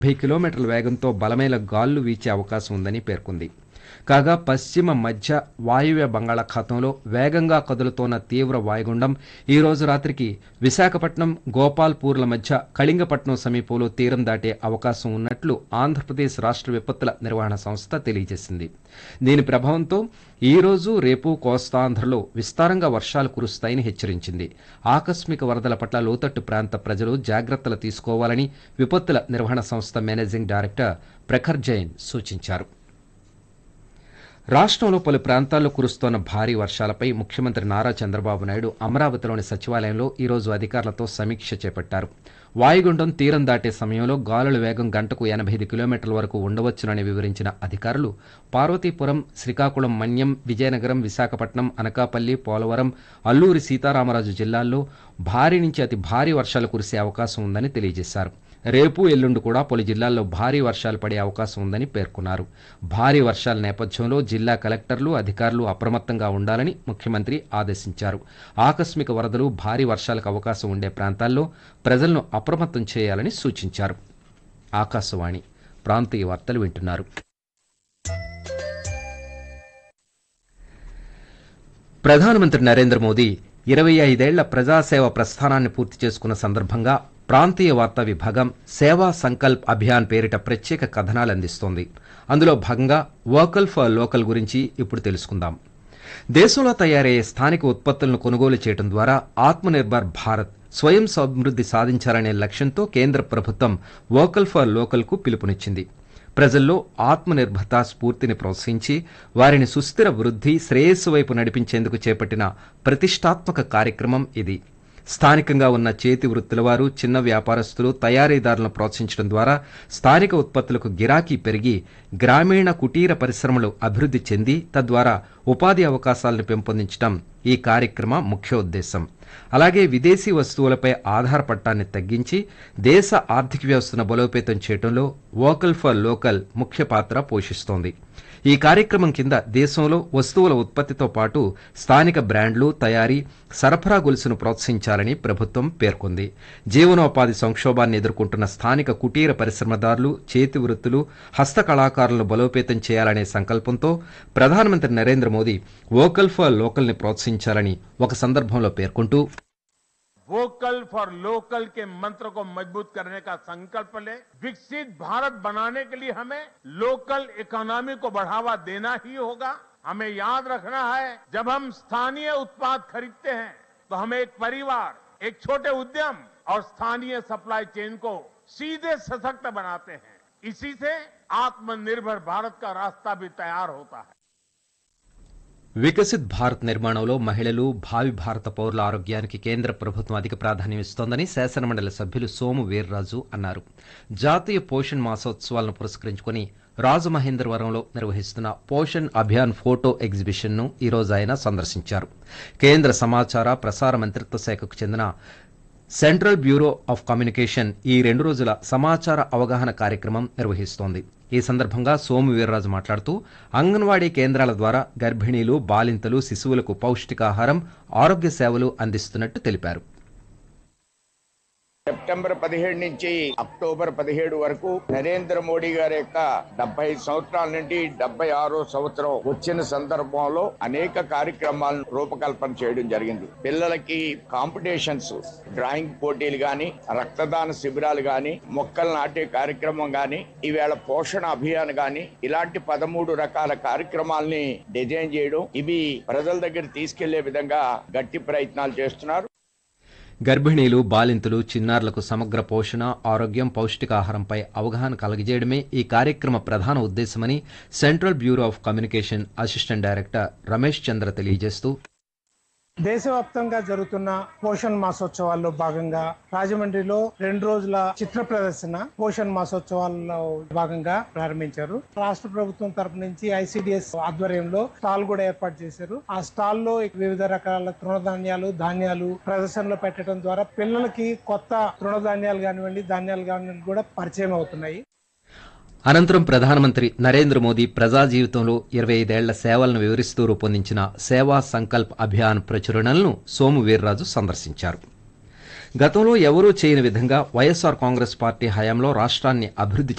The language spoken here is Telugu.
ముప్పై కిలోమీటర్ల వేగంతో బలమైన గాలులు వీచే అవకాశం ఉందని పేర్కొంది కాగా పశ్చిమ మధ్య వాయువ్య బంగాళాఖాతంలో వేగంగా కదులుతోన్న తీవ్ర వాయుగుండం ఈ రోజు రాత్రికి విశాఖపట్నం గోపాల్పూర్ల మధ్య కళింగపట్నం సమీపంలో తీరం దాటే అవకాశం ఉన్నట్లు ఆంధ్రప్రదేశ్ రాష్ట్ర విపత్తుల నిర్వహణ సంస్థ తెలియజేసింది దీని ప్రభావంతో ఈ రోజు రేపు కోస్తాంధ్రలో విస్తారంగా వర్షాలు కురుస్తాయని హెచ్చరించింది ఆకస్మిక వరదల పట్ల లోతట్టు ప్రాంత ప్రజలు జాగ్రత్తలు తీసుకోవాలని విపత్తుల నిర్వహణ సంస్థ మేనేజింగ్ డైరెక్టర్ ప్రఖర్ జైన్ సూచించారు రాష్ట్రంలో పలు ప్రాంతాల్లో కురుస్తోన్న భారీ వర్షాలపై ముఖ్యమంత్రి నారా చంద్రబాబు నాయుడు అమరావతిలోని సచివాలయంలో ఈరోజు అధికారులతో సమీక్ష చేపట్టారు వాయుగుండం తీరం దాటే సమయంలో గాలుల వేగం గంటకు ఎనభై ఐదు కిలోమీటర్ల వరకు ఉండవచ్చునని వివరించిన అధికారులు పార్వతీపురం శ్రీకాకుళం మన్యం విజయనగరం విశాఖపట్నం అనకాపల్లి పోలవరం అల్లూరి సీతారామరాజు జిల్లాల్లో భారీ నుంచి అతి భారీ వర్షాలు కురిసే అవకాశం ఉందని తెలియజేశారు రేపు ఎల్లుండి కూడా పలు జిల్లాల్లో భారీ వర్షాలు పడే అవకాశం ఉందని పేర్కొన్నారు భారీ వర్షాల నేపథ్యంలో జిల్లా కలెక్టర్లు అధికారులు అప్రమత్తంగా ఉండాలని ముఖ్యమంత్రి ఆదేశించారు ఆకస్మిక వరదలు భారీ వర్షాలకు అవకాశం ఉండే ప్రాంతాల్లో ప్రజలను అప్రమత్తం చేయాలని సూచించారు ఆకాశవాణి ప్రాంతీయ వార్తలు వింటున్నారు ప్రధానమంత్రి నరేంద్ర మోదీ ఇరవై ఐదేళ్ల ప్రజాసేవ ప్రస్థానాన్ని పూర్తి చేసుకున్న సందర్భంగా ప్రాంతీయ వార్తా విభాగం సేవా సంకల్ప్ అభియాన్ పేరిట ప్రత్యేక కథనాలు అందిస్తోంది అందులో భాగంగా వోకల్ ఫర్ లోకల్ గురించి ఇప్పుడు తెలుసుకుందాం దేశంలో తయారయ్యే స్థానిక ఉత్పత్తులను కొనుగోలు చేయడం ద్వారా ఆత్మనిర్భర్ భారత్ స్వయం సమృద్ధి సాధించాలనే లక్ష్యంతో కేంద్ర ప్రభుత్వం వోకల్ ఫర్ లోకల్కు పిలుపునిచ్చింది ప్రజల్లో ఆత్మనిర్భరత స్ఫూర్తిని ప్రోత్సహించి వారిని సుస్థిర వృద్ధి శ్రేయస్సు వైపు నడిపించేందుకు చేపట్టిన ప్రతిష్టాత్మక కార్యక్రమం ఇది స్థానికంగా ఉన్న చేతి వృత్తుల వారు చిన్న వ్యాపారస్తులు తయారీదారులను ప్రోత్సహించడం ద్వారా స్థానిక ఉత్పత్తులకు గిరాకీ పెరిగి గ్రామీణ కుటీర పరిశ్రమలు అభివృద్ధి చెంది తద్వారా ఉపాధి అవకాశాలను పెంపొందించడం ఈ కార్యక్రమ ముఖ్య ఉద్దేశం అలాగే విదేశీ వస్తువులపై ఆధారపడటాన్ని తగ్గించి దేశ ఆర్థిక వ్యవస్థను బలోపేతం చేయడంలో వోకల్ ఫర్ లోకల్ ముఖ్య పాత్ర పోషిస్తోంది ఈ కార్యక్రమం కింద దేశంలో వస్తువుల ఉత్పత్తితో పాటు స్థానిక బ్రాండ్లు తయారీ సరఫరా గొలుసును ప్రోత్సహించాలని ప్రభుత్వం పేర్కొంది జీవనోపాధి సంక్షోభాన్ని ఎదుర్కొంటున్న స్థానిక కుటీర పరిశ్రమదారులు చేతి వృత్తులు హస్తకళాకారులను బలోపేతం చేయాలనే సంకల్పంతో ప్రధానమంత్రి నరేంద్ర మోదీ వోకల్ ఫర్ లోకల్ని ప్రోత్సహించాలని ఒక సందర్భంలో పేర్కొంటూ वोकल फॉर लोकल के मंत्र को मजबूत करने का संकल्प ले विकसित भारत बनाने के लिए हमें लोकल इकोनॉमी को बढ़ावा देना ही होगा हमें याद रखना है जब हम स्थानीय उत्पाद खरीदते हैं तो हमें एक परिवार एक छोटे उद्यम और स्थानीय सप्लाई चेन को सीधे सशक्त बनाते हैं इसी से आत्मनिर्भर भारत का रास्ता भी तैयार होता है వికసిత్ భారత్ నిర్మాణంలో మహిళలు భావి భారత పౌరుల ఆరోగ్యానికి కేంద్ర ప్రభుత్వం అధిక ప్రాధాన్యం ఇస్తోందని శాసనమండలి సభ్యులు సోము వీర్రాజు అన్నారు జాతీయ పోషణ్ మాసోత్సవాలను పురస్కరించుకుని రాజమహేంద్రవరంలో నిర్వహిస్తున్న పోషణ్ అభియాన్ ఫోటో ఎగ్జిబిషన్ ను ఈ రోజు ఆయన సందర్శించారు కేంద్ర సమాచార ప్రసార మంత్రిత్వ శాఖకు చెందిన సెంట్రల్ బ్యూరో ఆఫ్ కమ్యూనికేషన్ ఈ రెండు రోజుల సమాచార అవగాహన కార్యక్రమం నిర్వహిస్తోంది ఈ సందర్భంగా సోము వీర్రాజు మాట్లాడుతూ అంగన్వాడీ కేంద్రాల ద్వారా గర్భిణీలు బాలింతలు శిశువులకు పౌష్టికాహారం ఆరోగ్య సేవలు అందిస్తున్నట్టు తెలిపారు సెప్టెంబర్ పదిహేడు నుంచి అక్టోబర్ పదిహేడు వరకు నరేంద్ర మోడీ గారి యొక్క డెబ్బై సంవత్సరాల నుండి డెబ్బై ఆరో సంవత్సరం వచ్చిన సందర్భంలో అనేక కార్యక్రమాలను రూపకల్పన చేయడం జరిగింది పిల్లలకి కాంపిటీషన్స్ డ్రాయింగ్ పోటీలు గాని రక్తదాన శిబిరాలు గాని మొక్కలు నాటే కార్యక్రమం గాని ఈవేళ పోషణ అభియాన్ గాని ఇలాంటి పదమూడు రకాల కార్యక్రమాల్ని డిజైన్ చేయడం ఇవి ప్రజల దగ్గర తీసుకెళ్లే విధంగా గట్టి ప్రయత్నాలు చేస్తున్నారు గర్భిణీలు బాలింతలు చిన్నారులకు సమగ్ర పోషణ ఆరోగ్యం పౌష్టికాహారంపై అవగాహన కలగజేయడమే ఈ కార్యక్రమ ప్రధాన ఉద్దేశమని central bureau of communication assistant director Ramesh Chandra తెలియజేస్తూ దేశవ్యాప్తంగా జరుగుతున్న పోషణ్ మాసోత్సవాల్లో భాగంగా రాజమండ్రిలో రెండు రోజుల చిత్ర ప్రదర్శన పోషణ్ మాసోత్సవాల్లో భాగంగా ప్రారంభించారు రాష్ట్ర ప్రభుత్వం తరపు నుంచి ఐసిడిఎస్ ఆధ్వర్యంలో స్టాల్ కూడా ఏర్పాటు చేశారు ఆ స్టాల్ లో వివిధ రకాల తృణధాన్యాలు ధాన్యాలు ప్రదర్శనలో పెట్టడం ద్వారా పిల్లలకి కొత్త తృణధాన్యాలు కానివ్వండి ధాన్యాలు కానివ్వండి కూడా పరిచయం అవుతున్నాయి అనంతరం ప్రధానమంత్రి నరేంద్ర మోదీ ప్రజా జీవితంలో ఇరవై ఐదేళ్ల సేవలను వివరిస్తూ రూపొందించిన సేవా సంకల్ప్ అభియాన్ ప్రచురణలను సోము వీర్రాజు సందర్శించారు గతంలో ఎవరూ చేయని విధంగా వైఎస్ఆర్ కాంగ్రెస్ పార్టీ హయాంలో రాష్ట్రాన్ని అభివృద్ధి